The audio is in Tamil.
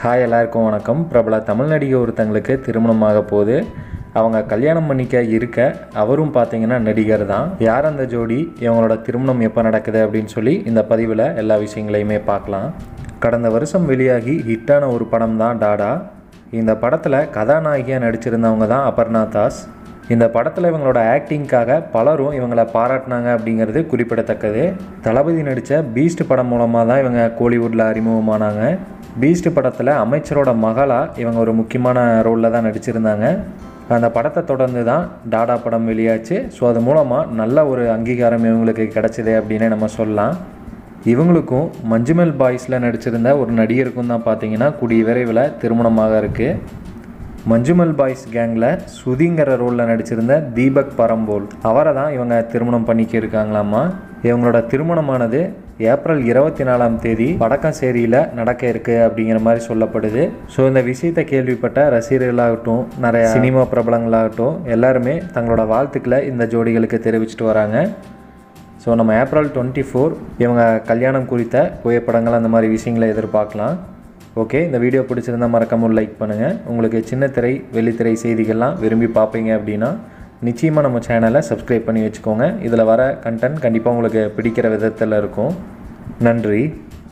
ஹாய் எல்லாருக்கும் வணக்கம் பிரபல தமிழ் நடிகை ஒருத்தங்களுக்கு திருமணமாக போகுது அவங்க கல்யாணம் பண்ணிக்க இருக்க அவரும் பார்த்தீங்கன்னா நடிகர் தான் யார் அந்த ஜோடி இவங்களோட திருமணம் எப்போ நடக்குது அப்படின்னு சொல்லி இந்த பதிவில் எல்லா விஷயங்களையுமே பார்க்கலாம் கடந்த வருஷம் வெளியாகி ஹிட்டான ஒரு படம் தான் டாடா இந்த படத்தில் கதாநாயகியாக நடிச்சிருந்தவங்க தான் அபர்ணா தாஸ் இந்த படத்தில் இவங்களோட ஆக்டிங்காக பலரும் இவங்களை பாராட்டினாங்க அப்படிங்கிறது குறிப்பிடத்தக்கது தளபதி நடித்த பீஸ்ட் படம் மூலமாக தான் இவங்க கோலிவுட்டில் அறிமுகமானாங்க பீஸ்ட் படத்தில் அமைச்சரோட மகளாக இவங்க ஒரு முக்கியமான ரோலில் தான் நடிச்சிருந்தாங்க அந்த படத்தை தொடர்ந்து தான் டாடா படம் வெளியாச்சு ஸோ அது மூலமாக நல்ல ஒரு அங்கீகாரம் இவங்களுக்கு கிடச்சிது அப்படின்னு நம்ம சொல்லலாம் இவங்களுக்கும் மஞ்சுமெல் பாய்ஸில் நடிச்சிருந்த ஒரு நடிகருக்கும் தான் பார்த்தீங்கன்னா கூடிய விரைவில் திருமணமாக இருக்குது மஞ்சுமல் பாய்ஸ் கேங்கில் சுதிங்கிற ரோலில் நடிச்சிருந்த தீபக் பரம்போல் அவரை தான் இவங்க திருமணம் பண்ணிக்க இருக்காங்களாமா இவங்களோட திருமணமானது ஏப்ரல் இருபத்தி நாலாம் தேதி வடக்கஞ்சேரியில் நடக்க இருக்கு அப்படிங்கிற மாதிரி சொல்லப்படுது ஸோ இந்த விஷயத்தை கேள்விப்பட்ட ரசிகர்களாகட்டும் நிறைய சினிமா பிரபலங்களாகட்டும் எல்லாருமே தங்களோட வாழ்த்துக்களை இந்த ஜோடிகளுக்கு தெரிவிச்சிட்டு வராங்க ஸோ நம்ம ஏப்ரல் டுவெண்ட்டி ஃபோர் இவங்க கல்யாணம் குறித்த புகைப்படங்கள் அந்த மாதிரி விஷயங்களை எதிர்பார்க்கலாம் ஓகே இந்த வீடியோ பிடிச்சிருந்தா மறக்காம ஒரு லைக் பண்ணுங்கள் உங்களுக்கு சின்ன திரை வெள்ளித்திரை செய்திகள்லாம் விரும்பி பார்ப்பீங்க அப்படின்னா நிச்சயமாக நம்ம சேனலை சப்ஸ்கிரைப் பண்ணி வச்சுக்கோங்க இதில் வர கண்டென்ட் கண்டிப்பாக உங்களுக்கு பிடிக்கிற விதத்தில் இருக்கும் நன்றி